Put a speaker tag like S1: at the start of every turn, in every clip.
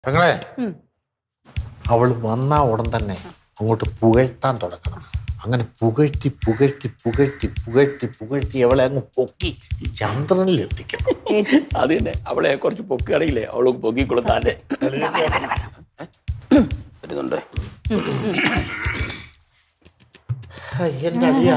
S1: പെങ്ങളെ
S2: ഉം.
S1: അവൾ വന്നാ ഉടൻ തന്നെ അങ്ങോട്ട് പുകഴ്ത്താൻ തുടങ്ങണം അങ്ങനെ പുകഴ്ത്തി പുകഴ്ത്തി പുകഴ്ത്തി പുകഴ്ത്തി പുകഴ്ത്തി അവളെ അങ്ങ് പൊക്കി ചന്ദ്രനിൽ എത്തിക്കണം
S2: ഏറ്റു
S3: അത് തന്നെ അവളെ കുറച്ച് പൊക്കുകയാണെങ്കിലേ അവള് പൊക്കിക്കൊള്ളും താനെ വരുന്നുണ്ട്
S1: ഹ, എന്റെ അടിയാ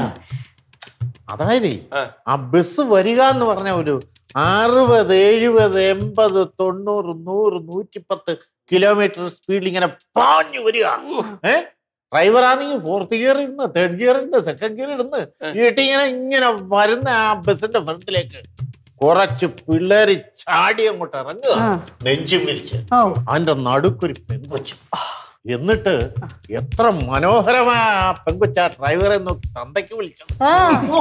S1: അതായത്
S3: ആ.
S1: ആ ബസ് വരിക എന്ന് പറഞ്ഞ ഒരു അറുപത് എഴുപത് എൺപത് തൊണ്ണൂറ് നൂറ് നൂറ്റിപ്പത്ത് കിലോമീറ്റർ സ്പീഡിൽ ഇങ്ങനെ പാഞ്ഞു വരിക ഏ ഡ്രൈവറാണെങ്കിൽ ഫോർത്ത് ഗിയർ ഇടുന്ന് തേർഡ് ഗിയർ ഇടുന്ന് സെക്കൻഡ് ഗിയർ ഇടുന്ന് ഈട്ടി ഇങ്ങനെ ഇങ്ങനെ വരുന്ന ആ ബസിന്റെ ഫ്രണ്ടിലേക്ക് കുറച്ച് പിള്ളേര് ചാടി അങ്ങോട്ട് ഇറങ്ങുക
S2: ആ.
S1: നെഞ്ചും വിരിച്ച്
S2: ഓ
S1: അതിന്റെ നടുക്കൊരു പെൺകൊച്ചു എന്നിട്ട് എത്ര മനോഹരമായ ആ പെൺകൊച്ച ആ ഡ്രൈവറെ നോക്കി തന്തയ്ക്ക് വിളിച്ചത്
S2: ആ
S1: ഓ,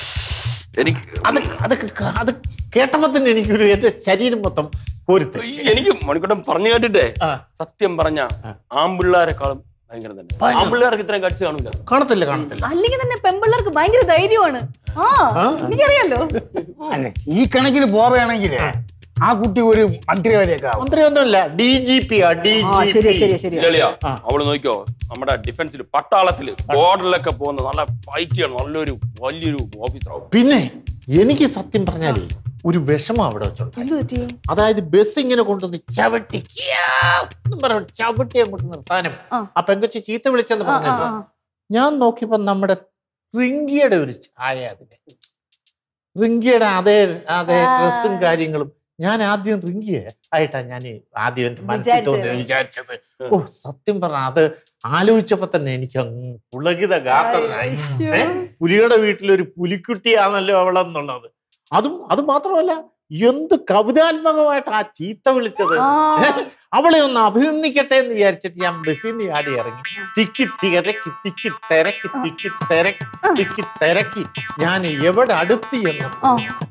S3: എനിക്ക്
S1: അത് അത് ക- അത് കേട്ടപ്പോ തന്നെ എനിക്കൊരു എന്റെ ശരീരം മൊത്തം കോരിത്തെ
S3: എനിക്ക് മണിക്കൂട്ടം പറഞ്ഞു കേട്ടിട്ടേ
S1: ആ.
S3: സത്യം പറഞ്ഞ ആമ്പിള്ളാരെക്കാളും ഭയങ്കര തന്നെ
S1: ഭയങ്കര.
S3: ആമ്പിള്ളേർക്ക് ഇത്രയും കടിച്ചു കാണൂല
S1: കാണത്തില്ല കാണത്തില്ല
S2: അല്ലെങ്കിൽ തന്നെ പെമ്പിള്ളേർക്ക് ഭയങ്കര ധൈര്യമാണ് ആ
S1: ആ.
S2: എനിക്കറിയാലോ
S4: അല്ല ഈ കണക്കിന് പോവുകയാണെങ്കിൽ ആ കുട്ടി ഒരു മന്ത്രി വരെയൊക്കെ ആവും
S1: മന്ത്രിയൊന്നുമില്ല ഡി ജി പി ആ ഡി
S2: ആ
S1: ജി
S2: ശരിയാ
S1: പി
S2: ശരിയാ ശരിയാ
S3: ഇല്ലളിയാ
S1: ആ.
S3: അവള് നോക്കിയോ നമ്മുടെ ഡിഫൻസിൽ പട്ടാളത്തില് ബോർഡറിലൊക്കെ പോകുന്ന നല്ല ഫൈറ്റ് ചെയ്യണം നല്ലൊരു വലിയൊരു ഓഫീസറാവും
S1: പിന്നെ എനിക്ക് സത്യം പറഞ്ഞാലേ ഒരു വിഷമം അവിടെ വെച്ചോണ്ട്
S2: എന്തു പറ്റി
S1: അതായത് ബസ് ഇങ്ങനെ കൊണ്ടുവന്ന് ചവിട്ടി ക്യാവ് എന്നും പറഞ്ഞു ചവിട്ടി അങ്ങോട്ട് നിർത്താനും
S2: ആ.
S1: ആ പെങ്കൊച്ചി ചീത്ത വിളിച്ചെന്ന്
S2: ആ, ആ,
S1: പറഞ്ഞല്ലോ
S2: ആ.
S1: ഞാൻ നോക്കിയപ്പോ നമ്മുടെ റിങ്കിയുടെ ഒരു ഛായ അതിന് റിങ്കിയുടെ അതേ അതേ
S2: ആ.
S1: ഡ്രസ്സും കാര്യങ്ങളും ഞാൻ ആദ്യം റിങ്കിയെ ആയിട്ടാ ഞാൻ ആദ്യം എന്റെ മനസ്സിൽ തോന്നി
S2: വിചാരിച്ചത്.
S1: വിചാരിച്ചത് ഓ സത്യം പറഞ്ഞ അത് ആലോചിച്ചപ്പോ തന്നെ എനിക്ക് അങ്ങ് പുളകിത ഗാത്രനായി
S2: അയ്യോ.
S1: ഏ? പുലിയുടെ വീട്ടിലൊരു പുലിക്കുട്ടിയാണല്ലോ അവളെന്നുള്ളത് അതും അത് മാത്രമല്ല എന്ത് കവിതാത്മകമായിട്ട് ആ ചീത്ത വിളിച്ചത്
S2: ആ.
S1: ഏ? അവളെ ഒന്ന് അഭിനന്ദിക്കട്ടെ എന്ന് വിചാരിച്ചിട്ട് ഞാൻ ബസ്സിൽ നിന്ന് ചാടി ഇറങ്ങി തിക്കി തിരക്കി തിക്കി തിരക്കി തിക്കി തിരക്കി തിക്കി തിരക്കി ഞാൻ എവിടെ അടുത്തി എന്ന്
S2: ആ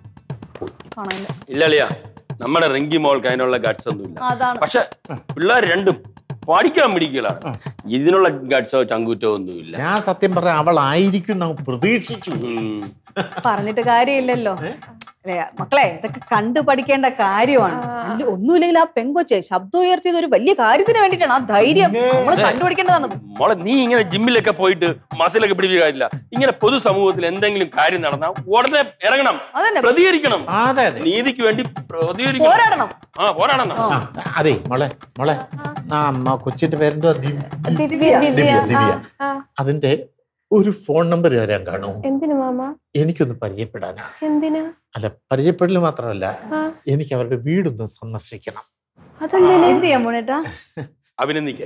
S2: കാണാനില്ല
S3: ഇല്ലളിയാ നമ്മുടെ റിങ്കി മോൾക്ക് അതിനുള്ള ഗട്സ് ഒന്നുമില്ല
S2: അതാണ്
S3: പക്ഷെ പിള്ളേർ രണ്ടും പഠിക്കാൻ പിടിക്കലാണ് ഇതിനുള്ള ഗട്സോ ചങ്കൂറ്റോ ഒന്നുമില്ല
S1: ഞാൻ സത്യം പറഞ്ഞ അവളായിരിക്കും നമ്മൾ പ്രതീക്ഷിച്ചു
S3: ഉം.
S2: പറഞ്ഞിട്ട് കാര്യമില്ലല്ലോ അല്ലേ മക്കളെ ഇതൊക്കെ കണ്ടു പഠിക്കേണ്ട കാര്യമാണ് അല്ല, ഒന്നുമില്ലെങ്കിൽ ആ പെങ്കൊച്ചെ ശബ്ദം ഉയർത്തിയത് ഒരു വലിയ കാര്യത്തിന് വേണ്ടിയിട്ടാണ് ആ ധൈര്യം നമ്മൾ കണ്ടുപിടിക്കേണ്ടതാണ്
S3: മോളെ നീ ഇങ്ങനെ ജിമ്മിലൊക്കെ പോയിട്ട് മസിലൊക്കെ പിടിപ്പിക്കാറില്ല ഇങ്ങനെ പൊതുസമൂഹത്തിൽ എന്തെങ്കിലും കാര്യം നടന്നാൽ ഉടനെ ഇറങ്ങണം
S2: അതന്നെ
S3: പ്രതികരിക്കണം
S1: ആ, അതെ അതെ
S3: നീതിക്ക് വേണ്ടി പ്രതികരിക്കണം
S2: പോരാടണം
S3: ആ പോരാടണം
S1: ആ, അതെ മോളെ മോളെ ആ അമ്മ കൊച്ചിന്റെ പേരെന്തോ ദിവ്യ
S5: ദിവ്യ
S1: ദിവ്യ ദിവ്യ
S5: ആ,
S1: അതിന്റെ ഒരു ഫോൺ നമ്പർ തരാൻ കാണൂ
S5: എന്തിനു മാമ
S1: എനിക്കൊന്ന് പരിചയപ്പെടാനാ
S5: എന്തിനാ
S1: അല്ല പരിചയപ്പെടൽ മാത്രമല്ല
S5: ആ,
S1: എനിക്ക് അവരുടെ വീടൊന്ന് സന്ദർശിക്കണം
S5: അതെന്തിനാ
S2: എന്ത് ചെയ്യാൻ പോണേട്ടാ
S3: അഭിനന്ദിക്ക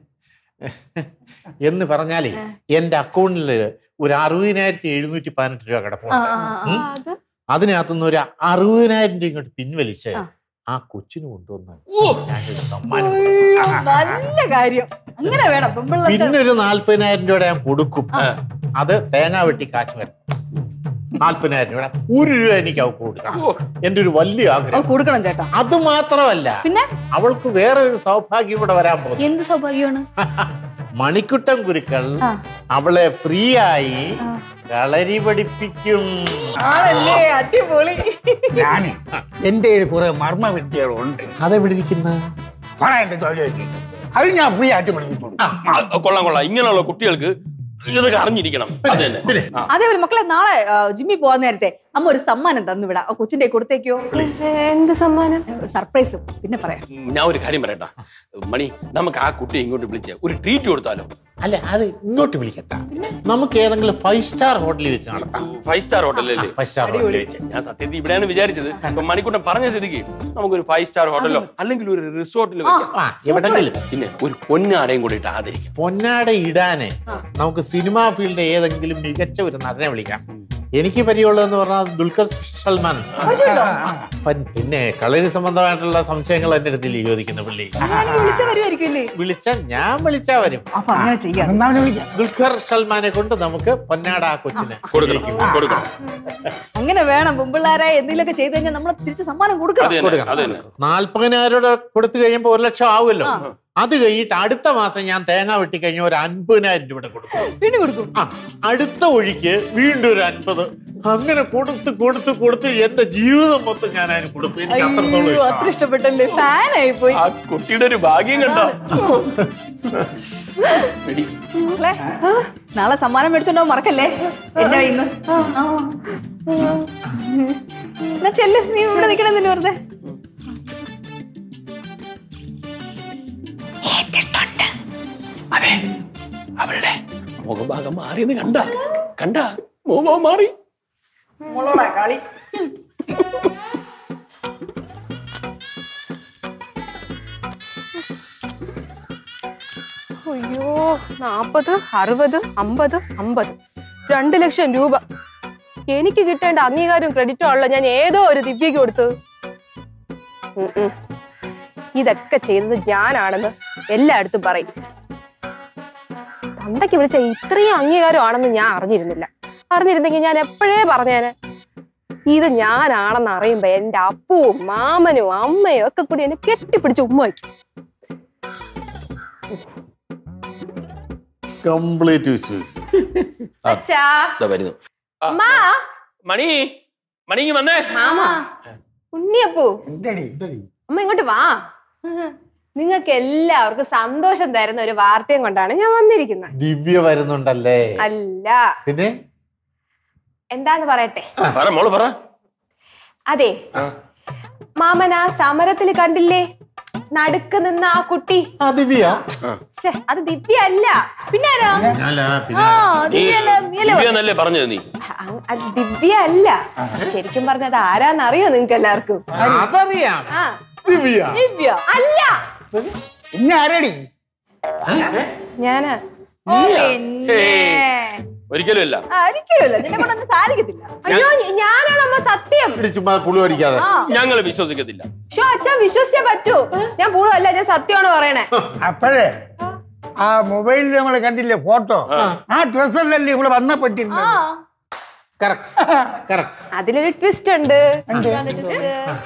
S1: എന്ന് പറഞ്ഞാലേ എന്റെ അക്കൗണ്ടിൽ ഒരു അറുപതിനായിരത്തി എഴുന്നൂറ്റി പതിനെട്ട് രൂപ
S2: ആ,
S1: കിടപ്പുണ്ട്
S2: ആ, ആ,
S1: ഉം.
S5: ആ, അത്
S1: അതിനകത്തുനിന്ന് ഒരു അറുപതിനായിരം രൂപ ഇങ്ങോട്ട് പിൻവലിച്ച്
S2: ആ.
S1: ആ കൊച്ചിന് കൊണ്ടുവന്ന്
S3: ഓ.
S1: ഞാനൊരു സമ്മാനം
S2: അയ്യോ, നല്ല കാര്യം അങ്ങനെ വേണം പെമ്പിള്ളേർക്ക്
S1: പിന്നെ ഒരു നാല്പതിനായിരം രൂപയുടെ ഞാൻ കൊടുക്കും അത് തേങ്ങ വെട്ടി കാശ് വരും നാല്പതിനായിരം രൂപ ഒരു രൂപ എനിക്ക് അവൾക്ക് കൊടുക്കണം
S3: ഓ.
S1: എന്റെ ഒരു വലിയ
S2: അത്
S1: ആഗ്രഹം
S2: കൊടുക്കണം ചേട്ടാ
S1: അത് മാത്രമല്ല
S2: പിന്നെ
S1: അവൾക്ക് വേറെ ഒരു സൗഭാഗ്യം ഇവിടെ വരാൻ പോകുന്നു
S2: എന്ത് സൗഭാഗ്യമാണ്
S1: മണിക്കുട്ടൻ ഗുരുക്കൾ
S2: ആ.
S1: അവളെ ഫ്രീ ആയി കളരി പഠിപ്പിക്കും
S2: ആണല്ലേ അടിപൊളി
S4: ഞാന് എന്റെ കയ്യിൽ കുറെ മർമ്മ വിദ്യകളുണ്ട്
S1: അതെവിടെ ഇരിക്കുന്ന
S4: പറ എന്റെ തൊഴിലേക്ക് അത് ഞാൻ ഫ്രീ ആയിട്ട് പഠിപ്പിച്ചു കൊടുക്കും.
S3: ആ, കൊള്ളാം കൊള്ളാം ഇങ്ങനെയുള്ള കുട്ടികൾക്ക് ഇതൊക്കെ അറിഞ്ഞിരിക്കണം അത് തന്നെ
S1: പിന്നെ
S3: ആ.
S2: അതേപോലെ മക്കളെ നാളെ ആ, ജിമ്മിൽ പോകാൻ നേരത്തെ അമ്മ ഒരു സമ്മാനം തന്നു വിടാം ആ കൊച്ചിന്റെ കയ്യിൽ കൊടുത്തേക്കോ
S5: എന്ത് സമ്മാനം
S2: സർപ്രൈസ് പിന്നെ പറയാം
S3: ഞാൻ ഒരു കാര്യം പറയട്ടാ മണി നമുക്ക് ആ കുട്ടിയെ ഇങ്ങോട്ട് വിളിച്ച് ഒരു ട്രീറ്റ് കൊടുത്താലോ
S1: അല്ല അത് ഇങ്ങോട്ട് വിളിക്കട്ട നമുക്ക് ഏതെങ്കിലും ഫൈവ് സ്റ്റാർ ഹോട്ടലിൽ വെച്ച് നടത്താം
S3: ഫൈവ് സ്റ്റാർ ഹോട്ടലല്ലേ
S1: ഫൈവ് സ്റ്റാർ ഹോട്ടലിൽ വെച്ച്
S3: ഞാൻ സത്യത്തിൽ ഇവിടെയാണ് വിചാരിച്ചത് ഇപ്പൊ മണിക്കൂട്ടം പറഞ്ഞ സ്ഥിതിക്ക് നമുക്കൊരു ഫൈവ് സ്റ്റാർ ഹോട്ടലോ അല്ലെങ്കിൽ ഒരു റിസോർട്ടിൽ വെക്കാം
S1: ആ എവിടെങ്കിലും
S3: പിന്നെ ഒരു പൊന്നാടയും കൂടി ഇട്ട് ആദരിക്കാം
S1: പൊന്നാട ഇടാന് നമുക്ക് സിനിമാ ഫീൽഡ് ഏതെങ്കിലും മികച്ച ഒരു നടനെ വിളിക്കാം എനിക്ക് പരിചയമുള്ളതെന്ന് പറഞ്ഞാൽ ദുൽഖർ സൽമാൻ പൻ- പിന്നെ കളരി സംബന്ധമായിട്ടുള്ള സംശയങ്ങൾ എന്റെ അടുത്തിൽ ചോദിക്കുന്ന പുള്ളി
S2: വിളിച്ച വരുമായിരിക്കും അല്ലേ
S1: വിളിച്ച ഞാൻ വിളിച്ചാ വരും
S2: അപ്പൊ അങ്ങനെ ചെയ്യാം
S4: എന്നാ അവനെ വിളിക്കാം
S1: ദുൽഖർ സൽമാനെ കൊണ്ട് നമുക്ക് പൊന്നാട ആ കൊച്ചിന്
S3: കൊടുക്കണം കൊടുക്കണം
S2: അങ്ങനെ വേണം പെമ്പിള്ളാരെ എന്തെങ്കിലുമൊക്കെ ചെയ്തു കഴിഞ്ഞാൽ നമ്മൾ തിരിച്ച് സമ്മാനം കൊടുക്കണം
S3: അത് തന്നെ അത് തന്നെ
S1: നാല്പതിനായിരം രൂപ കൊടുത്തു കഴിയുമ്പോ ഒരു ലക്ഷം ആവുമല്ലോ അത് കഴിഞ്ഞിട്ട് അടുത്ത മാസം ഞാൻ തേങ്ങ വെട്ടി കഴിഞ്ഞ ഒരു അൻപതിനായിരം രൂപ കൊടുക്കും
S2: പിന്നെ കൊടുക്കും
S1: ആ അടുത്ത ഒഴിക്ക് വീണ്ടും ഒരു അൻപത് അങ്ങനെ കൊടുത്ത് കൊടുത്ത് കൊടുത്ത് എന്റെ ജീവിതം മൊത്തം ഞാൻ അതിന് കൊടുക്കും എനിക്ക് അത്രത്തോളം
S2: അയ്യോ, അത്ര
S1: ഇഷ്ടമാണ്.
S2: ഇഷ്ടപ്പെട്ടല്ലേ ഫാനായി പോയി
S3: ആ കുട്ടിയുടെ ഒരു ഭാഗ്യം കണ്ടോ എടി,
S2: മക്കളെ, നാളെ സമ്മാനം മേടിച്ചോണ്ടോ മറക്കല്ലേ എന്റെ കയ്യിൽ നിന്ന് എന്നാ ചെല്ല് നീ ഇവിടെ നിൽക്കണമെന്നില്ല വെറുതെ
S3: അതെ അവളുടെ മുഖഭാഗം മാറിയെന്ന് കണ്ട കണ്ട മുഖഭാഗം മാറി
S2: മോളോടാ കളി
S5: അയ്യോ നാപ്പത് അറുപത് അമ്പത് അമ്പത് രണ്ട് ലക്ഷം രൂപ എനിക്ക് കിട്ടേണ്ട അംഗീകാരവും ക്രെഡിറ്റും ഉള്ള ഞാൻ ഏതോ ഒരു ദിവ്യക്ക് കൊടുത്തത് ഉം ഉം. ഇതൊക്കെ ചെയ്തത് ഞാനാണെന്ന് എല്ലായിടത്തും പറയും തന്തയ്ക്ക് വിളിച്ച ഇത്രയും അംഗീകാരമാണെന്ന് ഞാൻ അറിഞ്ഞിരുന്നില്ല അറിഞ്ഞിരുന്നെങ്കിൽ ഞാൻ എപ്പോഴേ പറഞ്ഞേനെ ഇത് ഞാനാണെന്ന് അറിയുമ്പോ എന്റെ അപ്പവും മാമനും അമ്മയും ഒക്കെ കൂടി എന്നെ കെട്ടിപ്പിടിച്ച് ഉമ്മ വയ്ക്കും
S1: കംപ്ലീറ്റ് വിശ്വസിച്ചു
S5: അച്ഛാ
S3: ഇതാ വരുന്നു ആ,
S5: അമ്മ
S3: മണി മണിക്ക് വന്നേ
S5: മാമ ഉണ്ണിയപ്പൂ
S4: എന്തടി
S5: അമ്മ ഇങ്ങോട്ട് വാ നിങ്ങൾക്ക് എല്ലാവർക്കും സന്തോഷം തരുന്ന ഒരു വാർത്തയും കൊണ്ടാണ് ഞാൻ വന്നിരിക്കുന്നത്
S1: ദിവ്യ വരുന്നുണ്ടല്ലേ
S5: അല്ല
S1: പിന്നെ
S5: എന്താന്ന് പറയട്ടെ
S3: പറ മോള് പറ
S5: അതെ
S3: ആ.
S5: മാമൻ ആ സമരത്തിൽ കണ്ടില്ലേ നടുക്ക് നിന്ന ആ കുട്ടി
S1: ആ ദിവ്യ
S5: ശ്ശെ, അത് ദിവ്യ അല്ല
S2: പിന്നെ ആരാ
S1: അല്ല പിന്നെ
S2: ആ
S3: നീ
S2: ദിവ്യല്ലേ നീയല്ലേ
S3: ദിവ്യന്നല്ലേ പറഞ്ഞത് നീ
S5: അ- അത് ദിവ്യ അല്ല ശരിക്കും പറഞ്ഞത് ആരാന്നറിയോ നിങ്ങക്ക് എല്ലാവർക്കും
S1: അതറിയാം
S5: ആ
S1: ദിവ്യ
S2: ദിവ്യ
S5: അല്ല
S4: പിന്നെ ആരടി
S5: ഞാനാ
S2: ഓ,
S3: നീയാ?
S2: പിന്നെ
S3: ഹേയ്. ഒരിക്കലും അല്ല
S2: ആ, ഒരിക്കലുമില്ല നിന്നെ കൊണ്ടൊന്നും സാധിക്കത്തില്ല
S5: അയ്യോ ഞാനാണ് അമ്മ സത്യം
S1: ഇടി ചുമ്മാ പുളി അടിക്കാതെ
S2: ആ
S3: ഞങ്ങൾ വിശ്വസിക്കത്തില്ല
S5: ഷോ അച്ഛാ വിശ്വസിച്ചേ പറ്റൂ ഞാൻ പൂളല്ല ഞാൻ സത്യമാണ് പറയണേ
S4: അപ്പോഴേ ആ മൊബൈലിൽ നമ്മൾ കണ്ടില്ലേ ഫോട്ടോ ആ ഡ്രസ്സല്ലല്ലേ ഇവിടെ വന്ന പറ്റിരുന്നത്
S1: കറക്റ്റ് കറക്റ്റ്
S5: അതിലൊരു ട്വിസ്റ്റ് ഉണ്ട്
S2: എന്താണ് twist?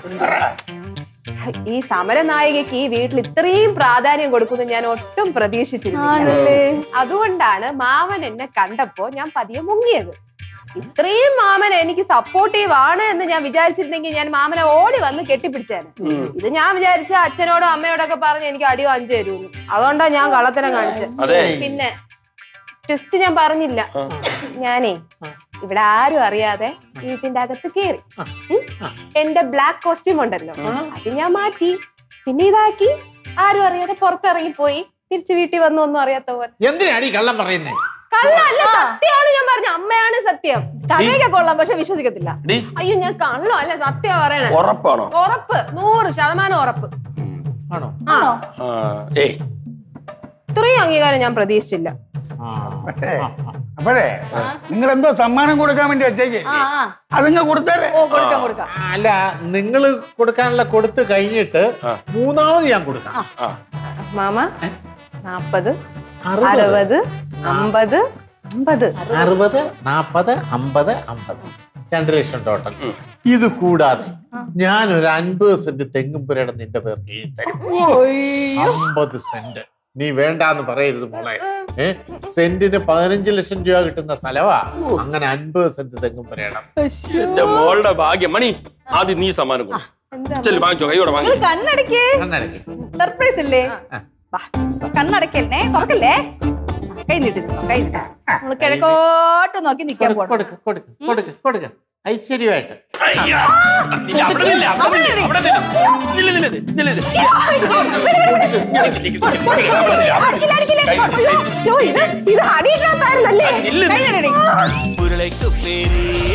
S5: ഈ സമരനായികയ്ക്ക് ഈ വീട്ടിൽ ഇത്രയും പ്രാധാന്യം കൊടുക്കുന്നത് ഞാൻ ഒട്ടും പ്രതീക്ഷിച്ചിരുന്നില്ല
S2: ആണല്ലേ
S5: അതുകൊണ്ടാണ് മാമൻ എന്നെ കണ്ടപ്പോ ഞാൻ പതിയെ മുങ്ങിയത് ഇത്രയും മാമൻ എനിക്ക് സപ്പോർട്ടീവ് ആണ് എന്ന് ഞാൻ വിചാരിച്ചിരുന്നെങ്കിൽ ഞാൻ മാമനെ ഓടി വന്ന് കെട്ടിപ്പിടിച്ചേനെ ഇത് ഞാൻ വിചാരിച്ച അച്ഛനോടോ അമ്മയോടോ ഒക്കെ പറഞ്ഞ് എനിക്ക് അടിയോ അഞ്ചു തരുമെന്ന് അതുകൊണ്ടാ ഞാൻ കള്ളത്തരം കാണിച്ചത്
S3: അതെ
S5: പിന്നെ ടെസ്റ്റ് ഞാൻ പറഞ്ഞില്ല ഞാനേ ഇവിടെ ആരും അറിയാതെ വീട്ടിന്റെ അകത്ത് കേറി ഉം. എന്റെ ബ്ലാക്ക് കോസ്റ്റ്യൂം ഉണ്ടല്ലോ അത് ഞാൻ മാറ്റി പിന്നെ ഇതാക്കി ആരും അറിയാതെ പുറത്തിറങ്ങി പോയി തിരിച്ചു വീട്ടിൽ വന്നു ഒന്നും അറിയാത്ത പോലെ
S1: എന്തിനാടി കള്ളം പറയുന്നേ
S5: കള്ളല്ല സത്യമാണ് ഞാൻ പറഞ്ഞ അമ്മയാണ് സത്യം
S2: കഥയൊക്കെ കൊള്ളാം പക്ഷെ വിശ്വസിക്കത്തില്ല
S3: ഡി
S5: അയ്യോ ഞാൻ കള്ളോ അല്ല സത്യം പറയണേ
S3: ഉറപ്പാണോ
S5: ഉറപ്പ് നൂറ് ശതമാനം ഉറപ്പ്
S1: ആണോ
S5: ആ
S3: ആ, ഏയ്
S5: ഇത്രയും അംഗീകാരം ഞാൻ പ്രതീക്ഷിച്ചില്ല
S1: ആ.
S4: അപ്പോഴേ നിങ്ങൾ എന്തോ സമ്മാനം കൊടുക്കാൻ വേണ്ടി വെച്ചേക്ക്
S2: ആ ആ
S4: അതിങ്ങ കൊടുത്തേരെ
S2: ഓ കൊടുക്കാം കൊടുക്കാം
S1: അല്ല നിങ്ങൾ കൊടുക്കാനുള്ള കൊടുത്ത് കഴിഞ്ഞിട്ട്
S3: ആ.
S1: മൂന്നാമത് ഞാൻ കൊടുക്കാം
S3: ആ
S5: മാമ നാപ്പത്
S1: അറുപത്
S5: അറുപത് അമ്പത് അമ്പത്
S1: അറുപത് നാപ്പത് അമ്പത് അമ്പത് രണ്ട് ലക്ഷം ടോട്ടൽ ഇത് കൂടാതെ ഞാൻ ഒരു അൻപത് സെന്റ് തെങ്ങും പുരയുടെ നിന്റെ പേർക്ക് എഴുതി തരും അമ്പത് സെന്റ് നീ വേണ്ടാന്ന് പറയരുത് മോളെ ഏ സെന്റിന് പതിനഞ്ച് ലക്ഷം രൂപ കിട്ടുന്ന സ്ഥലവാ അങ്ങനെ അൻപത് സെന്റ് തെങ്ങും പുരയിടം
S3: എന്റെ മോളുടെ ഭാഗ്യം മണി ആദ്യം നീ സമ്മാനം കൊടു ചെല്ലു വാങ്ങിച്ചോ കൈയോടെ
S2: നിങ്ങൾ
S3: വാങ്ങിച്ചോ
S2: കണ്ണടക്കേ
S1: കണ്ണടക്കി
S2: സർപ്രൈസ് അല്ലേ വാ, കണ്ണടക്കല്ലേ തുറക്കല്ലേ കൈ നീട്ടി നിന്നോ, കൈ നീട്ടി നമ്മള് കിഴക്കോട്ട് നോക്കി നിക്കാൻ പോണം
S1: കൊടുക്ക കൊടുക്ക കൊടുക്ക കൊടുക്ക ഐശ്വര്യമായിട്ട്
S3: അയ്യാ. നില്ല, അവിടെ നില്ല, അവിടെ നില്ല, അവിടെ നില്ല. നില്ല, നില്ല, നില്ല, നില്ല.
S5: അടിക്കില്ല, അടിക്കില്ല. അയ്യോ, ഇത് ഇത് അടിയില്ലാത്തായിരുന്നല്ലേ
S3: നില്ല, നില്ല.
S2: കൈ നീട്ടി
S6: ഉരുളയ്ക്ക് പേര്